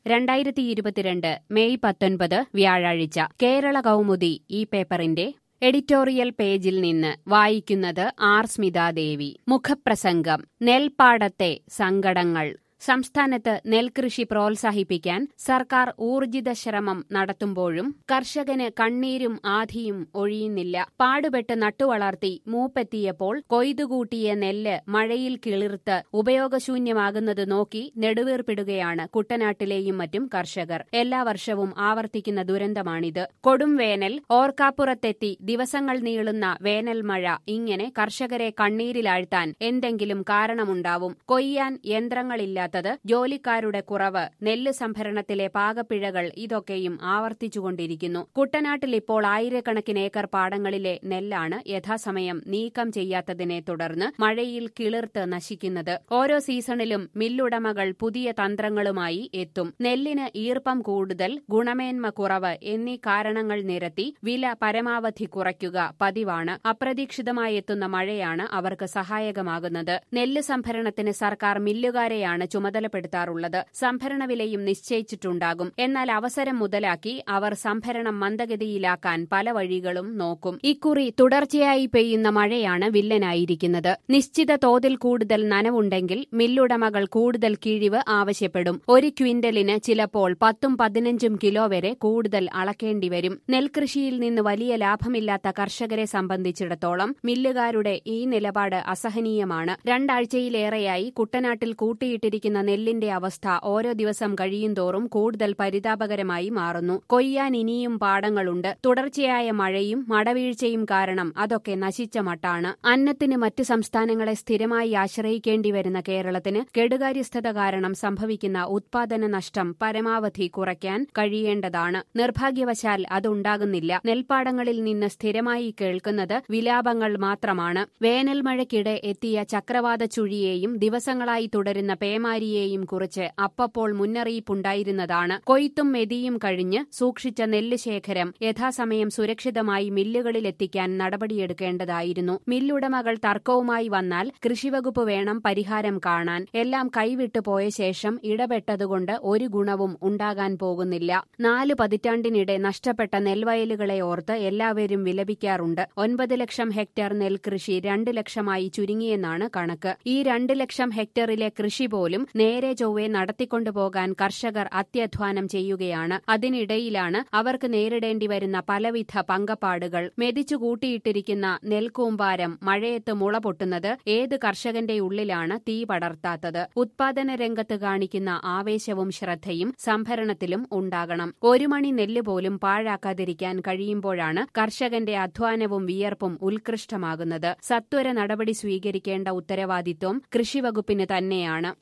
രണ്ടായിരത്തി ഇരുപത്തിരണ്ട് മെയ് പത്തൊൻപത് വ്യാഴാഴ്ച കേരള കൗമുദി ഈ പേപ്പറിന്റെ എഡിറ്റോറിയൽ പേജിൽ നിന്ന് വായിക്കുന്നത് ആർ സ്മിതാദേവി മുഖപ്രസംഗം നെൽപ്പാടത്തെ സങ്കടങ്ങൾ സംസ്ഥാനത്ത് നെൽകൃഷി പ്രോത്സാഹിപ്പിക്കാൻ സർക്കാർ ഊർജിത ശ്രമം നടത്തുമ്പോഴും കർഷകന് കണ്ണീരും ആധിയും ഒഴിയുന്നില്ല പാടുപെട്ട് നട്ടുവളർത്തി മൂപ്പെത്തിയപ്പോൾ കൊയ്തുകൂട്ടിയ നെല്ല് മഴയിൽ കിളിർത്ത് ഉപയോഗശൂന്യമാകുന്നത് നോക്കി നെടുവീർപ്പിടുകയാണ് കുട്ടനാട്ടിലെയും മറ്റും കർഷകർ എല്ലാ വർഷവും ആവർത്തിക്കുന്ന ദുരന്തമാണിത് കൊടും വേനൽ ഓർക്കാപ്പുറത്തെത്തി ദിവസങ്ങൾ നീളുന്ന വേനൽ മഴ ഇങ്ങനെ കർഷകരെ കണ്ണീരിലാഴ്ത്താൻ എന്തെങ്കിലും കാരണമുണ്ടാവും കൊയ്യാൻ യന്ത്രങ്ങളില്ലാത്തത് ജോലിക്കാരുടെ കുറവ് നെല്ല് സംഭരണത്തിലെ പാകപ്പിഴകൾ ഇതൊക്കെയും ആവർത്തിച്ചുകൊണ്ടിരിക്കുന്നു കുട്ടനാട്ടിൽ ഇപ്പോൾ ആയിരക്കണക്കിന് ഏക്കർ പാടങ്ങളിലെ നെല്ലാണ് യഥാസമയം നീക്കം ചെയ്യാത്തതിനെ തുടർന്ന് മഴയിൽ കിളിർത്ത് നശിക്കുന്നത് ഓരോ സീസണിലും മില്ലുടമകൾ പുതിയ തന്ത്രങ്ങളുമായി എത്തും നെല്ലിന് ഈർപ്പം കൂടുതൽ ഗുണമേന്മ കുറവ് എന്നീ കാരണങ്ങൾ നിരത്തി വില പരമാവധി കുറയ്ക്കുക പതിവാണ് അപ്രതീക്ഷിതമായി എത്തുന്ന മഴയാണ് അവർക്ക് സഹായകമാകുന്നത് നെല്ല് സംഭരണത്തിന് സർക്കാർ മില്ലുകാരെയാണ് ചുമതലപ്പെടുത്താറുള്ളത് സംഭരണ വിലയും നിശ്ചയിച്ചിട്ടുണ്ടാകും എന്നാൽ അവസരം മുതലാക്കി അവർ സംഭരണം മന്ദഗതിയിലാക്കാൻ പല വഴികളും നോക്കും ഇക്കുറി തുടർച്ചയായി പെയ്യുന്ന മഴയാണ് വില്ലനായിരിക്കുന്നത് നിശ്ചിത തോതിൽ കൂടുതൽ നനവുണ്ടെങ്കിൽ മില്ലുടമകൾ കൂടുതൽ കിഴിവ് ആവശ്യപ്പെടും ഒരു ക്വിന്റലിന് ചിലപ്പോൾ പത്തും പതിനഞ്ചും കിലോ വരെ കൂടുതൽ അളക്കേണ്ടി വരും നെൽകൃഷിയിൽ നിന്ന് വലിയ ലാഭമില്ലാത്ത കർഷകരെ സംബന്ധിച്ചിടത്തോളം മില്ലുകാരുടെ ഈ നിലപാട് അസഹനീയമാണ് രണ്ടാഴ്ചയിലേറെയായി കുട്ടനാട്ടിൽ കൂട്ടിയിട്ടിരിക്കുന്ന നെല്ലിന്റെ അവസ്ഥ ഓരോ ദിവസം കഴിയുന്തോറും കൂടുതൽ പരിതാപകരമായി മാറുന്നു കൊയ്യാൻ ഇനിയും പാടങ്ങളുണ്ട് തുടർച്ചയായ മഴയും മടവീഴ്ചയും കാരണം അതൊക്കെ നശിച്ച മട്ടാണ് അന്നത്തിന് മറ്റ് സംസ്ഥാനങ്ങളെ സ്ഥിരമായി ആശ്രയിക്കേണ്ടി വരുന്ന കേരളത്തിന് കെടുകാര്യസ്ഥത കാരണം സംഭവിക്കുന്ന ഉത്പാദന നഷ്ടം പരമാവധി കുറയ്ക്കാൻ കഴിയേണ്ടതാണ് നിർഭാഗ്യവശാൽ അതുണ്ടാകുന്നില്ല നെൽപ്പാടങ്ങളിൽ നിന്ന് സ്ഥിരമായി കേൾക്കുന്നത് വിലാപങ്ങൾ മാത്രമാണ് വേനൽമഴയ്ക്കിടെ എത്തിയ ചക്രവാത ചുഴിയെയും ദിവസങ്ങളായി തുടരുന്ന പേമാരിയെയും കുറിച്ച് അപ്പപ്പോൾ മുന്നറിയിപ്പുണ്ടായിരുന്നതാണ് കൊയ്ത്തും മെതിയും കഴിഞ്ഞ് സൂക്ഷിച്ച നെല്ല് ശേഖരം യഥാസമയം സുരക്ഷിതമായി മില്ലുകളിലെത്തിക്കാൻ നടപടിയെടുക്കേണ്ടതായിരുന്നു മില്ലുടമകൾ തർക്കവുമായി വന്നാൽ കൃഷിവകുപ്പ് വേണം പരിഹാരം കാണാൻ എല്ലാം കൈവിട്ടു പോയ ശേഷം ഇടപെട്ടതുകൊണ്ട് ഒരു ഗുണവും ഉണ്ടാകാൻ പോകുന്നില്ല നാല് പതിറ്റാണ്ടിനിടെ നഷ്ടപ്പെട്ട നെൽവയലുകളെ ഓർത്ത് എല്ലാവരും വിലപിക്കാറുണ്ട് ഒൻപത് ലക്ഷം ഹെക്ടർ നെൽകൃഷി രണ്ട് ലക്ഷമായി ചുരുങ്ങിയെന്നാണ് കണക്ക് ഈ രണ്ട് ലക്ഷം ഹെക്ടറിലെ കൃഷി പോലും നേരെ ചൊവ്വെ നടത്തിക്കൊണ്ടുപോകാൻ കർഷകർ അത്യധ്വാനം ചെയ്യുകയാണ് അതിനിടയിലാണ് അവർക്ക് നേരിടേണ്ടി വരുന്ന പലവിധ പങ്കപ്പാടുകൾ മെതിച്ചു കൂട്ടിയിട്ടിരിക്കുന്ന നെൽക്കൂമ്പാരം മഴയത്ത് മുള പൊട്ടുന്നത് ഏത് കർഷകന്റെ ഉള്ളിലാണ് തീ പടർത്താത്തത് ഉത്പാദന രംഗത്ത് കാണിക്കുന്ന ആവേശവും ശ്രദ്ധയും സംഭരണത്തിലും ഉണ്ടാകണം ഒരു മണി നെല്ല് പോലും പാഴാക്കാതിരിക്കാൻ കഴിയുമ്പോഴാണ് കർഷകന്റെ അധ്വാനവും വിയർപ്പും ഉത്കൃഷ്ടമാകുന്നത് സത്വര നടപടി സ്വീകരിക്കേണ്ട ഉത്തരവാദിത്വം കൃഷിവകുപ്പിന് തന്നെയാണ്